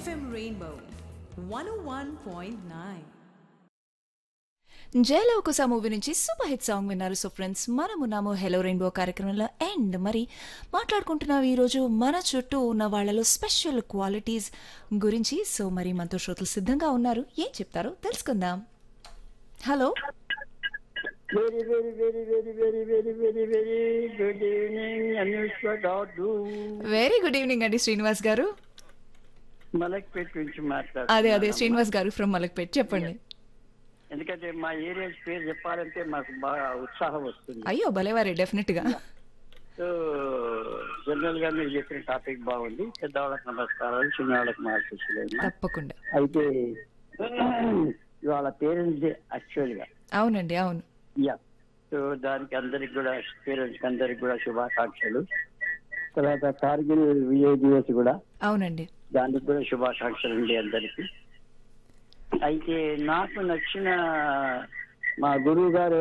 FM Rainbow 101.9. Jai Lava Kusa movie నుంచి super hit song విన్నారు so friends మనమున్నాము హెలో రెయిన్బో కార్యక్రమంలో అండ్ మరి మాట్లాడుకుంటున్నాం ఈరోజు మన చుట్టూ ఉన్న వాళ్ళలో స్పెషల్ క్వాలిటీస్ గురించి సో మరి మనతో శ్రోతలు సిద్ధంగా ఉన్నారు ఏం చెప్తారో తెలుసుకుందాం hello Very, very, very, very, very, very, very, very good evening, Anushka Dadu. Very good evening అండి శ్రీనివాస్ గారు మలక్పేట్ నుంచి అదే అదే మాట్లాడుతున్నాను శ్రీనివాస్ గారు ఫ్రమ్ మలక్పేట్ చెప్పండి ఎందుకంటే మా ఏరియా పేరు చెప్పాలంటే మాకు బాగా ఉత్సాహం వస్తుంది అయ్యో భలేవారే డెఫినెట్ గా సో జనరల్ గా మీరు చెప్పిన టాపిక్ బాగుంది పెద్దవాళ్ళకి నమస్కారాలు చిన్నవాళ్ళకి మార్చేసలేదు తప్పకుండా అయితే ఇవాళ పేరెంట్స్ డే యాక్చువల్ గా అవునండి అవును యా సో దానికి అందరికి కూడా పేరెంట్స్ అందరికి కూడా శుభాకాంక్షలు తర్వాత కార్గిల్ విజయ్ దివస్ కూడా అవునండి దానికి కూడా శుభాకాంక్షలు అండి అందరికి అయితే నాకు నచ్చిన మా గురువు గారు